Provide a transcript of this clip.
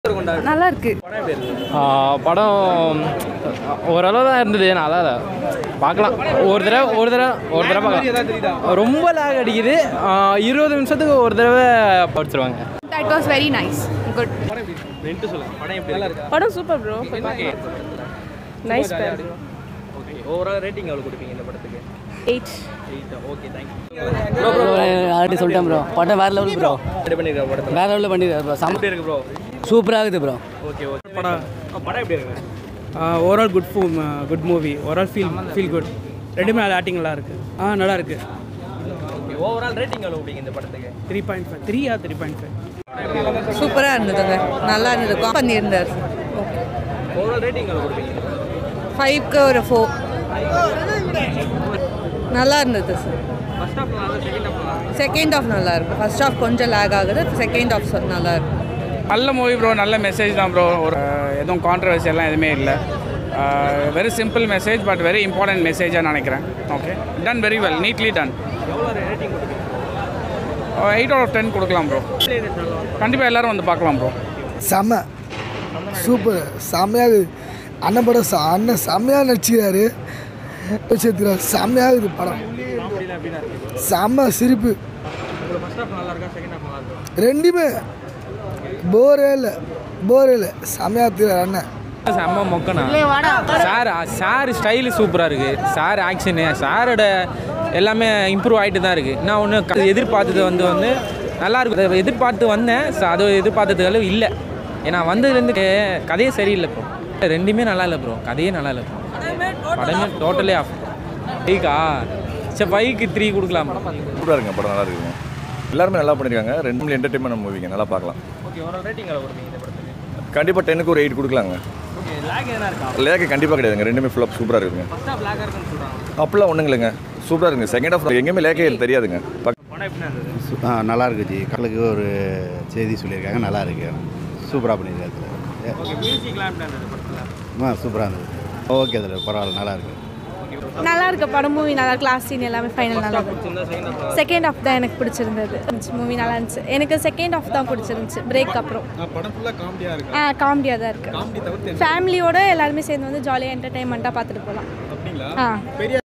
நல்லா இருக்கு படம் ஓரளவு தான் இருந்தது நல்லா இல்லை பார்க்கலாம் ஒரு தடவை ஒரு தடவை ஒரு தடவை பார்க்கலாம் ரொம்ப லேக் அடிக்குது ஆ, இருபது நிமிஷத்துக்கு ஒரு தடவை படிச்சிருவாங்க that was very nice good படம் super bro nice overall rating எவ்வளோ கொடுப்பீங்க இந்த படத்துக்கு எயிட் ஓகே தேங்க்யூ ஆல்ரெடி சொல்லிட்டேன் ப்ரோ படம் வேற லெவல் ப்ரோ ரெடி பண்ணிருக்க படத்தில் வேற லெவலில் பண்ணிருக்காரு ப்ரோ செம்ம எப்படி இருக்கு ப்ரோ சூப்பராக இருக்குது ப்ரோ ஓகே ஓகே படம் படம் எப்படி இருக்கு ஓவரால் குட் ஃபூம் good movie overall feel feel good ரெண்டுமே நல்ல ஆக்டிங் நல்லா இருக்கு ஆ நல்லா இருக்கு ஓகே ஓவரால் ரேட்டிங் எவ்வளோ கொடுப்பீங்க இந்த படத்துக்கு த்ரீ பாயிண்ட் ஃபைவ் த்ரீயா த்ரீ பாயிண்ட் ஃபைவ் சூப்பராக இருந்ததுங்க நல்லா இருந்தது பண்ணியிருந்தார் ஓவரால் ரேட்டிங் எவ்வளோ கொடுப்பீங்க ஃபைவ்க்கு ஒரு ஃபோர் நல்லா இருந்தது சார் ஃபர்ஸ்ட் ஹாஃப் நல்லா செகண்ட் ஹாஃப் நல்லா செகண்ட் ஆஃப் நல்லா இருக்கு ஃபர்ஸ்ட் ஆஃப் கொஞ்சம் லேக் ஆகுது செகண்ட் ஆஃப் நல்லா இருக்கு நல்ல மூவி ப்ரோ நல்ல மெசேஜ் தான் ப்ரோ ஒரு எதுவும் கான்ட்ரவர்சி எல்லாம் எதுவுமே இல்லை very simple message but very important மெசேஜாக நினைக்கிறேன் okay done very well neatly done eight out of ten கொடுக்கலாம் ப்ரோ கண்டிப்பாக எல்லாரும் வந்து பார்க்கலாம் ப்ரோ செம்ம சூப்பர் செம்மையாக இருக்குது அண்ணன் படம் ச- அண்ணன் செம்மையாக நடிச்சுக்கிறாரு சேர்த்துக்கிறார் செம்மையாக இருக்குது படம் செம்ம சிரிப்பு ரெண்டுமே போரே இல்லை போரே இல்லை செம்மையாக இருக்கிறார் அண்ணன் செம்ம மொக்கனா சார் சார் ஸ்டைலு சூப்பராக இருக்குது சார் ஆக்ஷனு சாரோட எல்லாமே இம்ப்ரூவ் ஆகிட்டு தான் இருக்குது நான் ஒன்று எதிர்பார்த்தது வந்து வந்து நல்லா இருக்கு அதை எதிர்பார்த்து வந்தேன் so அது எதிர்பார்த்தது அளவு இல்லை ஏன்னா வந்ததுலேருந்து கே- கதையே சரியில்லை ப்ரோ ரெண்டுமே நல்லா இல்லை ப்ரோ கதையே நல்லா இல்லை ப்ரோ படமே டோட்டலே ஆஃப் ஃபைக்கா சரி ஃபைக்கு த்ரீ கொடுக்கலாம் சூப்பராக இருக்குங்க படம் நல்லா இருக்குங்க எல்லாருமே நல்லா பண்ணியிருக்காங்க ரெண்டு என்டர்டைன்மெண்ட் மூவிங்க நல்லா பார்க்கலாம் ஓகே ஒரு ரேட்டிங் எவ்வளோ கொடுப்பீங்க இந்த படத்துக்கு கண்டிப்பாக டென்னுக்கு ஒரு எயிட் கொடுக்கலாங்க ஓகே லேக் எதனா இருக்கா லேக்கு கண்டிப்பாக கிடையாதுங்க ரெண்டுமே ஃபுல்லாக சூப்பராக இருக்குங்க ஃபர்ஸ்ட் ஆஃப் லேக்காக இருக்குன்னு சொல்கிறாங்க அப்படிலாம் ஒன்றும் இல்லைங்க சூப்பராக இருக்குங்க செகண்ட் ஆஃப் எங்கேயுமே லேக்கே தெரியாதுங்க பக்- படம் எப்படி இருந்தது ஆ நல்லா இருக்கு ஜி மக்களுக்கு ஒரு செய்தி சொல்லியிருக்காங்க நல்லா இருக்கு சூப்பராக பண்ணியிருக்காரு ஓகே மியூசிக்லாம் எப்படி இருந்தது படத்தில் ஆ சூப்பராக இருந்தது ஓகே அதில் பரவாயில்ல நல்லா இருக்கு நல்லா இருக்கு படம் மூவி நல்லா கிளாஸ் சீன் எல்லாமே ஃபைனல் நல்லா இருக்கு பிடிச்சிருந்தா செகண்ட் ஆஃப் செகண்ட் ஆஃப் தான் எனக்கு பிடிச்சிருந்தது மூவி நல்லா இருந்துச்சு எனக்கு செகண்ட் ஆஃப் தான் பிடிச்சிருந்துச்சு பிரேக் அப்புறம் படம் ஃபுல்லாக காமெடியாக இருக்கு ஆ காமெடியாக தான் இருக்கு காமெடி தவிர்த்து ஃபேமிலியோட எல்லாருமே சேர்ந்து வந்து ஜாலியாக என்டர்டைன்மெண்ட்டாக பார்த்துட்டு போகலாம் அப்படிங்களா ஆ பெரிய